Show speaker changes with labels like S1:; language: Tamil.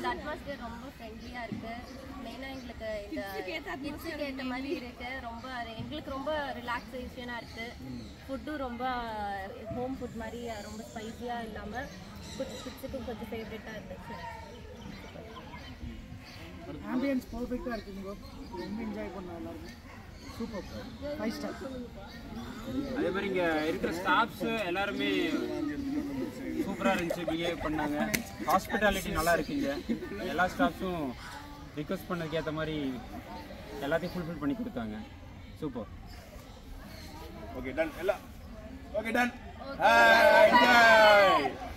S1: இந்த அட்மாஸ்பியர் ரொம்ப ஃப்ரெண்ட்லியாக இருக்கு மெயினாக எங்களுக்கு இந்த கிட்ஸுக்கு ஏற்ற மாதிரி இருக்கு ரொம்ப எங்களுக்கு ரொம்ப ரிலாக்ஸேஷனாக இருக்கு ஃபுட்டும் ரொம்ப ஹோம் ஃபுட் மாதிரி ரொம்ப ஸ்பைஸியாக இல்லாமல் கிட்ஸுக்கும் கொஞ்சம் ஃபேவரட்டாக இருந்துச்சு
S2: ஆம்பியன்ஸ் பர்ஃபெக்டாக இருக்குங்க ரொம்ப என்ஜாய் பண்ணோம் எல்லாருமே சூப்பர் ஃபைவ் ஸ்டார்
S3: அதே மாதிரி இங்கே இருக்கிற ஸ்டாஃப்ஸ் எல்லாருமே சூப்பராக இருந்துச்சு பிஹேவ் பண்ணாங்க ஹாஸ்பிட்டாலிட்டி நல்லா இருக்குங்க எல்லா ஸ்டாஃப்ஸும் ரிக்வஸ்ட் பண்ணதுக்கு ஏற்ற மாதிரி எல்லாத்தையும் ஃபுல்ஃபில் பண்ணி கொடுத்தாங்க சூப்பர்
S4: ஓகே டன் எல்லாம் ஓகே டன் என்ஜாய்